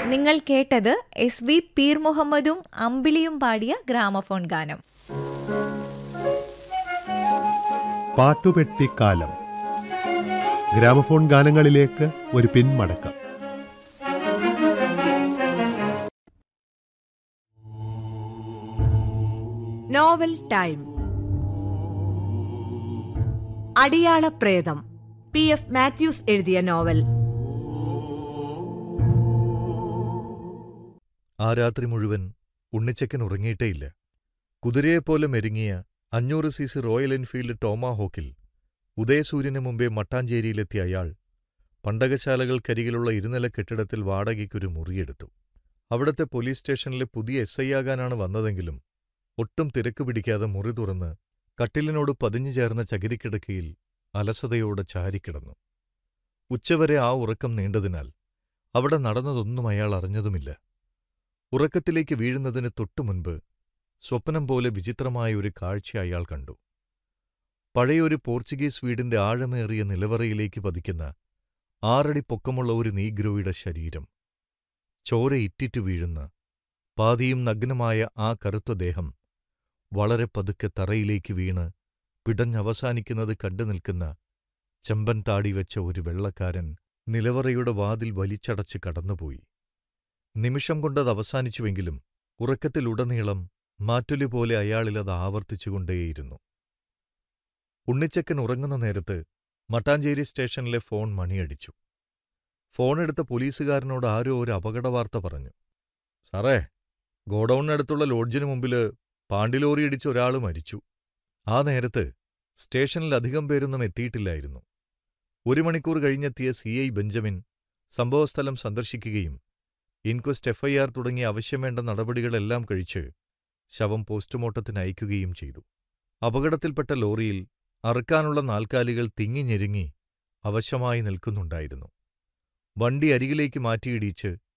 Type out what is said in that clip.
നിങ്ങൾ കേട്ടത് S V പീർ മുഹമ്മദും അമ്പിളിയും പാടിയ ഗ്രാമഫോൺ ഗാനം പാട്ടുപെട്ടിക്കാലം ഗ്രാമഫോൺ ഗാനങ്ങളിലേക്ക് ഒരു പിന്മടക്കം നോവൽ ടൈം അടിയാള പ്രേതം പി എഫ് മാത്യൂസ് എഴുതിയ നോവൽ ആ രാത്രി മുഴുവൻ ഉണ്ണിച്ചക്കൻ ഉറങ്ങിയിട്ടേയില്ല കുതിരയെപ്പോലെ മെരുങ്ങിയ അഞ്ഞൂറ് സി സി റോയൽ എൻഫീൽഡ് ടോമാഹോക്കിൽ ഉദയസൂര്യന് മുമ്പേ മട്ടാഞ്ചേരിയിലെത്തിയ അയാൾ പണ്ടകശാലകൾക്കരികിലുള്ള ഇരുനില കെട്ടിടത്തിൽ വാടകയ്ക്കൊരു മുറിയെടുത്തു അവിടത്തെ പോലീസ് സ്റ്റേഷനിലെ പുതിയ എസ് ഐ ആകാനാണ് വന്നതെങ്കിലും ഒട്ടും തിരക്ക് പിടിക്കാതെ മുറി തുറന്ന് കട്ടിലിനോട് പതിഞ്ഞു ചേർന്ന ചകിരിക്കിടക്കയിൽ അലസതയോടെ ചാരിക്കിടന്നു ഉച്ചവരെ ആ ഉറക്കം നീണ്ടതിനാൽ അവിടെ നടന്നതൊന്നും അയാൾ അറിഞ്ഞതുമില്ല ഉറക്കത്തിലേക്ക് വീഴുന്നതിന് തൊട്ടുമുൻപ് സ്വപ്നം പോലെ വിചിത്രമായ ഒരു കാഴ്ച അയാൾ കണ്ടു പഴയൊരു പോർച്ചുഗീസ് വീടിന്റെ ആഴമേറിയ നിലവറയിലേക്ക് പതിക്കുന്ന ആറടി പൊക്കമുള്ള ഒരു നീഗ്രോയുടെ ശരീരം ചോര ഇറ്റിറ്റു വീഴുന്ന പാതിയും നഗ്നമായ ആ കറുത്ത ദേഹം വളരെ പതുക്കെ തറയിലേക്ക് വീണ് പിടഞ്ഞവസാനിക്കുന്നത് കണ്ടു നിൽക്കുന്ന ചെമ്പൻ താടി വെച്ച ഒരു വെള്ളക്കാരൻ നിലവറയുടെ വാതിൽ വലിച്ചടച്ച് കടന്നുപോയി നിമിഷം കൊണ്ടത് അവസാനിച്ചുവെങ്കിലും ഉറക്കത്തിലുടനീളം മാറ്റൊലി പോലെ അയാളിലത് ആവർത്തിച്ചുകൊണ്ടേയിരുന്നു ഉണ്ണിച്ചക്കൻ ഉറങ്ങുന്ന നേരത്ത് മട്ടാഞ്ചേരി സ്റ്റേഷനിലെ ഫോൺ മണിയടിച്ചു ഫോണെടുത്ത പോലീസുകാരനോട് ആരോ ഒരു അപകടവാർത്ത പറഞ്ഞു സാറേ ഗോഡൌണിനടുത്തുള്ള ലോഡ്ജിനു മുമ്പില് പാണ്ടിലോറി ഇടിച്ച് ഒരാൾ മരിച്ചു ആ നേരത്ത് സ്റ്റേഷനിൽ അധികം പേരൊന്നും എത്തിയിട്ടില്ലായിരുന്നു ഒരു മണിക്കൂർ കഴിഞ്ഞെത്തിയ സി ഐ ബെഞ്ചമിൻ സംഭവസ്ഥലം സന്ദർശിക്കുകയും ഇൻക്വസ്റ്റ് എഫ്ഐആർ തുടങ്ങിയ ആവശ്യം വേണ്ട നടപടികളെല്ലാം കഴിച്ച് ശവം പോസ്റ്റ്മോർട്ടത്തിന് അയക്കുകയും ചെയ്തു അപകടത്തിൽപ്പെട്ട ലോറിയിൽ അറുക്കാനുള്ള നാൽക്കാലികൾ തിങ്ങിഞ്ഞെരുങ്ങി അവശമായി നിൽക്കുന്നുണ്ടായിരുന്നു വണ്ടി അരികിലേക്ക് മാറ്റിയിടിച്ച്